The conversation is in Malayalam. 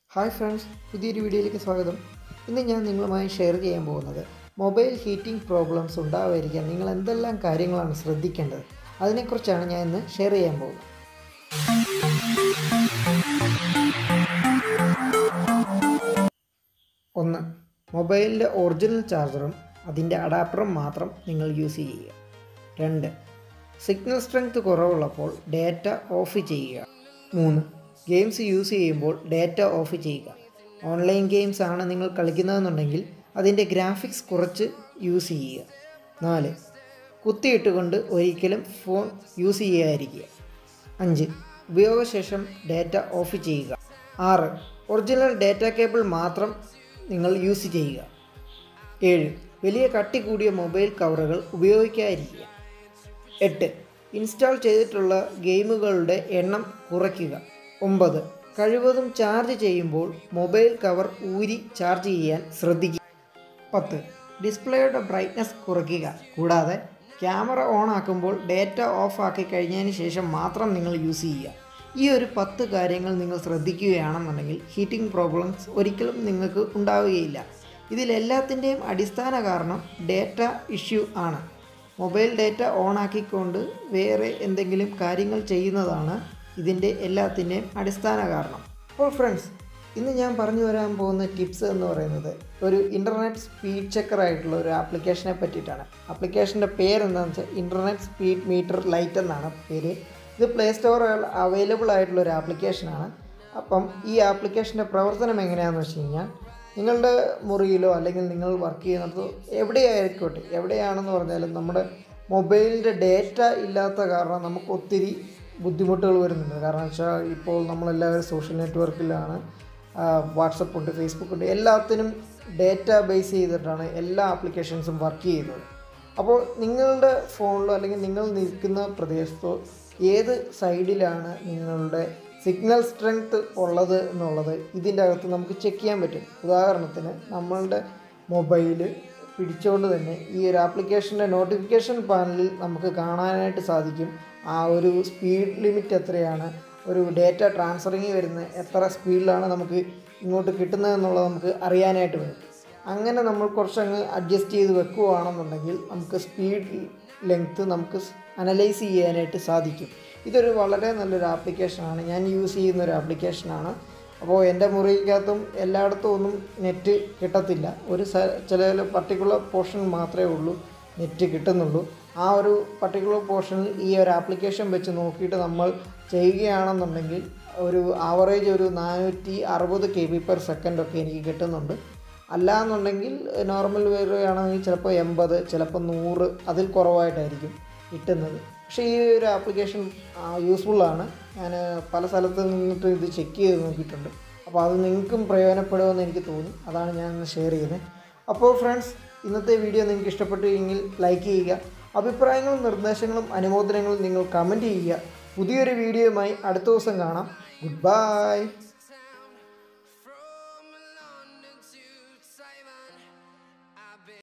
ഹായ് ഫ്രണ്ട്സ് പുതിയൊരു വീഡിയോയിലേക്ക് സ്വാഗതം ഇന്ന് ഞാൻ നിങ്ങളുമായി ഷെയർ ചെയ്യാൻ പോകുന്നത് മൊബൈൽ ഹീറ്റിംഗ് പ്രോബ്ലംസ് ഉണ്ടാവാതിരിക്കാൻ നിങ്ങൾ എന്തെല്ലാം കാര്യങ്ങളാണ് ശ്രദ്ധിക്കേണ്ടത് അതിനെക്കുറിച്ചാണ് ഞാൻ ഇന്ന് ഷെയർ ചെയ്യാൻ പോകുന്നത് ഒന്ന് മൊബൈലിൻ്റെ ഒറിജിനൽ ചാർജറും അതിൻ്റെ അഡാപ്റ്ററും മാത്രം നിങ്ങൾ യൂസ് ചെയ്യുക രണ്ട് സിഗ്നൽ സ്ട്രെങ്ത് കുറവുള്ളപ്പോൾ ഡാറ്റ ഓഫ് ചെയ്യുക മൂന്ന് ഗെയിംസ് യൂസ് ചെയ്യുമ്പോൾ ഡാറ്റ ഓഫ് ചെയ്യുക ഓൺലൈൻ ഗെയിംസ് ആണ് നിങ്ങൾ കളിക്കുന്നതെന്നുണ്ടെങ്കിൽ അതിൻ്റെ ഗ്രാഫിക്സ് കുറച്ച് യൂസ് ചെയ്യുക നാല് കുത്തിയിട്ടുകൊണ്ട് ഒരിക്കലും ഫോൺ യൂസ് ചെയ്യാതിരിക്കുക അഞ്ച് ഉപയോഗശേഷം ഡാറ്റ ഓഫ് ചെയ്യുക ആറ് ഒറിജിനൽ ഡാറ്റ കേബിൾ മാത്രം നിങ്ങൾ യൂസ് ചെയ്യുക ഏഴ് വലിയ കട്ടി കൂടിയ മൊബൈൽ കവറുകൾ ഉപയോഗിക്കാതിരിക്കുക എട്ട് ഇൻസ്റ്റാൾ ചെയ്തിട്ടുള്ള ഗെയിമുകളുടെ എണ്ണം കുറയ്ക്കുക ഒമ്പത് കഴിവതും ചാർജ് ചെയ്യുമ്പോൾ മൊബൈൽ കവർ ഊരി ചാർജ് ചെയ്യാൻ ശ്രദ്ധിക്കുക പത്ത് ഡിസ്പ്ലേയുടെ ബ്രൈറ്റ്നസ് കുറയ്ക്കുക കൂടാതെ ക്യാമറ ഓൺ ആക്കുമ്പോൾ ഡേറ്റ ഓഫ് ആക്കി കഴിഞ്ഞതിന് ശേഷം മാത്രം നിങ്ങൾ യൂസ് ചെയ്യുക ഈ ഒരു പത്ത് കാര്യങ്ങൾ നിങ്ങൾ ശ്രദ്ധിക്കുകയാണെന്നുണ്ടെങ്കിൽ ഹീറ്റിംഗ് പ്രോബ്ലംസ് ഒരിക്കലും നിങ്ങൾക്ക് ഉണ്ടാവുകയില്ല ഇതിലെല്ലാത്തിൻ്റെയും അടിസ്ഥാന കാരണം ഡേറ്റ ഇഷ്യൂ ആണ് മൊബൈൽ ഡേറ്റ ഓൺ ആക്കിക്കൊണ്ട് വേറെ എന്തെങ്കിലും കാര്യങ്ങൾ ചെയ്യുന്നതാണ് ഇതിൻ്റെ എല്ലാത്തിൻ്റെയും അടിസ്ഥാന കാരണം അപ്പോൾ ഫ്രണ്ട്സ് ഇന്ന് ഞാൻ പറഞ്ഞു വരാൻ പോകുന്ന ടിപ്സ് എന്ന് പറയുന്നത് ഒരു ഇൻ്റർനെറ്റ് സ്പീഡ് ചെക്കർ ആയിട്ടുള്ള ഒരു ആപ്ലിക്കേഷനെ പറ്റിയിട്ടാണ് ആപ്ലിക്കേഷൻ്റെ പേര് എന്താണെന്ന് വെച്ചാൽ ഇൻ്റർനെറ്റ് സ്പീഡ് മീറ്റർ ലൈറ്റ് എന്നാണ് പേര് ഇത് പ്ലേ സ്റ്റോറിൽ അവൈലബിൾ ആയിട്ടുള്ള ഒരു ആപ്ലിക്കേഷനാണ് അപ്പം ഈ ആപ്ലിക്കേഷൻ്റെ പ്രവർത്തനം എങ്ങനെയാണെന്ന് വെച്ച് കഴിഞ്ഞാൽ നിങ്ങളുടെ മുറിയിലോ അല്ലെങ്കിൽ നിങ്ങൾ വർക്ക് ചെയ്യുന്നിടത്തോ എവിടെയായിരിക്കോട്ടെ എവിടെയാണെന്ന് പറഞ്ഞാലും നമ്മുടെ മൊബൈലിൻ്റെ ഡേറ്റ ഇല്ലാത്ത കാരണം നമുക്ക് ഒത്തിരി ബുദ്ധിമുട്ടുകൾ വരുന്നുണ്ട് കാരണം വെച്ചാൽ ഇപ്പോൾ നമ്മളെല്ലാവരും സോഷ്യൽ നെറ്റ്വർക്കിലാണ് വാട്സപ്പ് ഉണ്ട് ഫേസ്ബുക്ക് ഉണ്ട് എല്ലാത്തിനും ഡേറ്റ ബേസ് ചെയ്തിട്ടാണ് എല്ലാ ആപ്ലിക്കേഷൻസും വർക്ക് ചെയ്യുന്നത് അപ്പോൾ നിങ്ങളുടെ ഫോണിലോ അല്ലെങ്കിൽ നിങ്ങൾ നിൽക്കുന്ന പ്രദേശത്തോ ഏത് സൈഡിലാണ് നിങ്ങളുടെ സിഗ്നൽ സ്ട്രെങ്ത് ഉള്ളത് എന്നുള്ളത് ഇതിൻ്റെ അകത്ത് നമുക്ക് ചെക്ക് ചെയ്യാൻ പറ്റും ഉദാഹരണത്തിന് നമ്മളുടെ മൊബൈൽ പിടിച്ചുകൊണ്ട് തന്നെ ഈ ഒരു ആപ്ലിക്കേഷൻ്റെ നോട്ടിഫിക്കേഷൻ പാനലിൽ നമുക്ക് കാണാനായിട്ട് സാധിക്കും ആ ഒരു സ്പീഡ് ലിമിറ്റ് എത്രയാണ് ഒരു ഡേറ്റ ട്രാൻസ്ഫറിങ് വരുന്ന എത്ര സ്പീഡിലാണ് നമുക്ക് ഇങ്ങോട്ട് കിട്ടുന്നത് എന്നുള്ളത് നമുക്ക് അറിയാനായിട്ട് പറ്റും അങ്ങനെ നമ്മൾ കുറച്ചങ്ങ് അഡ്ജസ്റ്റ് ചെയ്ത് വെക്കുകയാണെന്നുണ്ടെങ്കിൽ നമുക്ക് സ്പീഡ് ലെങ്ത്ത് നമുക്ക് അനലൈസ് ചെയ്യാനായിട്ട് സാധിക്കും ഇതൊരു വളരെ നല്ലൊരു ആപ്ലിക്കേഷനാണ് ഞാൻ യൂസ് ചെയ്യുന്ന ഒരു ആപ്ലിക്കേഷനാണ് അപ്പോൾ എൻ്റെ മുറിക്കകത്തും എല്ലായിടത്തും ഒന്നും നെറ്റ് കിട്ടത്തില്ല ഒരു ചില പർട്ടിക്കുലർ പോർഷൻ മാത്രമേ ഉള്ളൂ നെറ്റ് കിട്ടുന്നുള്ളൂ ആ ഒരു പർട്ടിക്കുലർ പോർഷനിൽ ഈ ഒരു ആപ്ലിക്കേഷൻ വെച്ച് നോക്കിയിട്ട് നമ്മൾ ചെയ്യുകയാണെന്നുണ്ടെങ്കിൽ ഒരു ആവറേജ് ഒരു നാനൂറ്റി അറുപത് കെ ബി പെർ സെക്കൻഡൊക്കെ എനിക്ക് കിട്ടുന്നുണ്ട് അല്ല എന്നുണ്ടെങ്കിൽ നോർമൽ വരികയാണെങ്കിൽ ചിലപ്പോൾ എൺപത് ചിലപ്പോൾ നൂറ് അതിൽ കുറവായിട്ടായിരിക്കും കിട്ടുന്നത് പക്ഷേ ഈ ഒരു ആപ്ലിക്കേഷൻ യൂസ്ഫുള്ളാണ് ഞാൻ പല സ്ഥലത്ത് നിന്നിട്ട് ഇത് ചെക്ക് ചെയ്ത് നോക്കിയിട്ടുണ്ട് അപ്പോൾ അത് നിങ്ങൾക്കും പ്രയോജനപ്പെടുമെന്ന് എനിക്ക് തോന്നി അതാണ് ഞാൻ ഷെയർ ചെയ്യുന്നത് അപ്പോൾ ഫ്രണ്ട്സ് ഇന്നത്തെ വീഡിയോ നിങ്ങൾക്ക് ഇഷ്ടപ്പെട്ടുവെങ്കിൽ ലൈക്ക് ചെയ്യുക അഭിപ്രായങ്ങളും നിർദ്ദേശങ്ങളും അനുമോദനങ്ങളും നിങ്ങൾ കമൻറ്റ് ചെയ്യുക പുതിയൊരു വീഡിയോയുമായി അടുത്ത ദിവസം കാണാം ഗുഡ് ബൈ